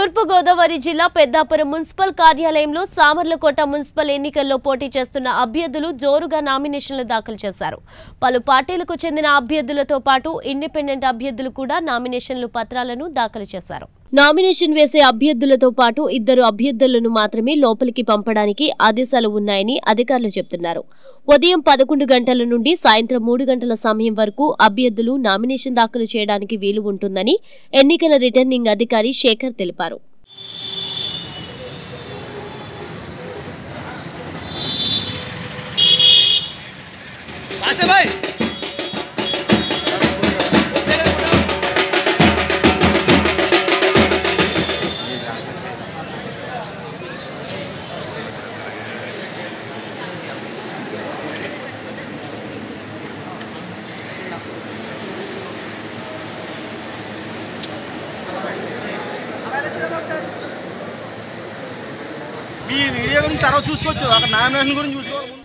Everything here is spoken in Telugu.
తూర్పుగోదావరి జిల్లా పెద్దాపురం మున్సిపల్ కార్యాలయంలో సామర్లకోట మున్సిపల్ ఎన్నికల్లో పోటీ చేస్తున్న అభ్యర్థులు జోరుగా నామినేషన్లు దాఖలు చేశారు పలు పార్టీలకు చెందిన అభ్యర్థులతో పాటు ఇండిపెండెంట్ అభ్యర్థులు కూడా నామినేషన్లు పత్రాలను దాఖలు చేశారు నామినేషన్ వేసే అభ్యర్థులతో పాటు ఇద్దరు అభ్యర్థులను మాత్రమే లోపలికి పంపడానికి ఆదేశాలు ఉన్నాయని అధికారులు చెబుతున్నారు ఉదయం పదకొండు గంటల నుండి సాయంత్రం మూడు గంటల సమయం వరకు అభ్యర్థులు నామినేషన్ దాఖలు చేయడానికి వీలు ఉంటుందని ఎన్నికల రిటర్నింగ్ అధికారి శేఖర్ తెలిపారు आसे भाई మీ వీడియో గురించి తర్వాత చూసుకోవచ్చు అక్కడ నామినేషన్ గురించి చూసుకోవాలి